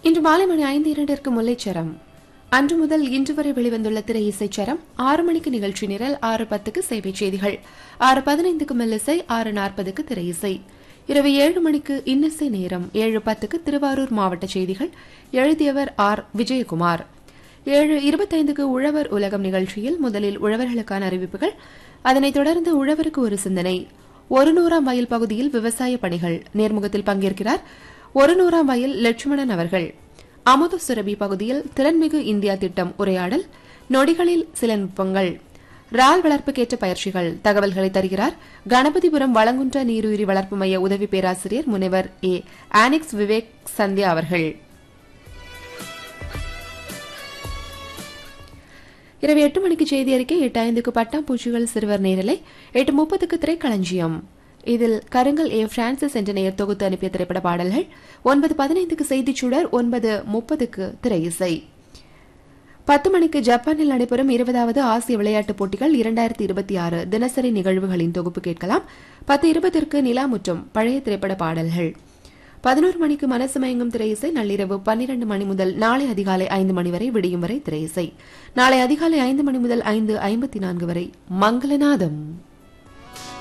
இன்று மாலை மணி ஐந்து இரண்டிற்கு முல்லைச்சரம் அன்று முதல் இன்று வரை வெளிவந்துள்ள திரை இசைச்சரம் ஆறு மணிக்கு நிகழ்ச்சி நிரல் ஆறு பத்துக்கு சேவை செய்திகள் ஆறு பதினைந்துக்கு மெல்லிசை ஆறு நாற்பதுக்கு திரை இசை இரவு ஏழு மணிக்கு இன்னிசை நேரம் ஏழு பத்துக்கு திருவாரூர் மாவட்ட செய்திகள் எழுதியவர் ஆர் விஜயகுமார் ஏழு இருபத்தைந்துக்கு உழவர் உலகம் நிகழ்ச்சியில் முதலில் உழவர்களுக்கான அறிவிப்புகள் அதனைத் தொடர்ந்து உழவருக்கு ஒரு சிந்தனை ஒரு நூறாம் வயல் பகுதியில் விவசாய பணிகள் நேர்முகத்தில் பங்கேற்கிறார் ஒரு நூறாம் வயல் லட்சுமணன் அவர்கள் அமுத சுரபி பகுதியில் திறன்மிகு இந்தியா திட்டம் உரையாடல் நொடிகளில் சில நுட்பங்கள் ரால் வளர்ப்புக்கேற்ற பயிற்சிகள் தகவல்களை தருகிறார் கணபதிபுரம் வளங்குன்ற நீருயிரி வளர்ப்பு மைய உதவி பேராசிரியர் முனைவர் ஏ ஆனிக்ஸ் விவேக் சந்தியா அவர்கள் இரவு எட்டு மணிக்கு செய்தி அறிக்கை எட்டு ஐந்துக்கு பட்டாம்பூச்சிகள் சிறுவர் நேரலை எட்டு முப்பதுக்கு திரைக்களஞ்சியம் இதில் கருங்கல் ஏ பிரான்சிஸ் என்ற நேர் தொகுத்து அனுப்பிய திரைப்பட பாடல்கள் ஒன்பது பதினைந்துக்கு செய்திச் சுடர் ஒன்பது முப்பதுக்கு திரை இசை பத்து மணிக்கு ஜப்பானில் நடைபெறும் இருபதாவது ஆசிய விளையாட்டுப் போட்டிகள் இரண்டாயிரத்தி இருபத்தி ஆறு தினசரி நிகழ்வுகளின் தொகுப்பு கேட்கலாம் பத்து இருபதற்கு நிலா முற்றம் பழைய திரைப்பட பாடல்கள் பதினோரு மணிக்கு மனசு மயங்கும் திரை இசை நள்ளிரவு பன்னிரண்டு மணி முதல் நாளை அதிகாலை ஐந்து மணி வரை விடியும் வரை திரை இசை நாளை அதிகாலை ஐந்து மணி முதல் ஐந்து ஐம்பத்தி நான்கு வரை மங்களநாதம்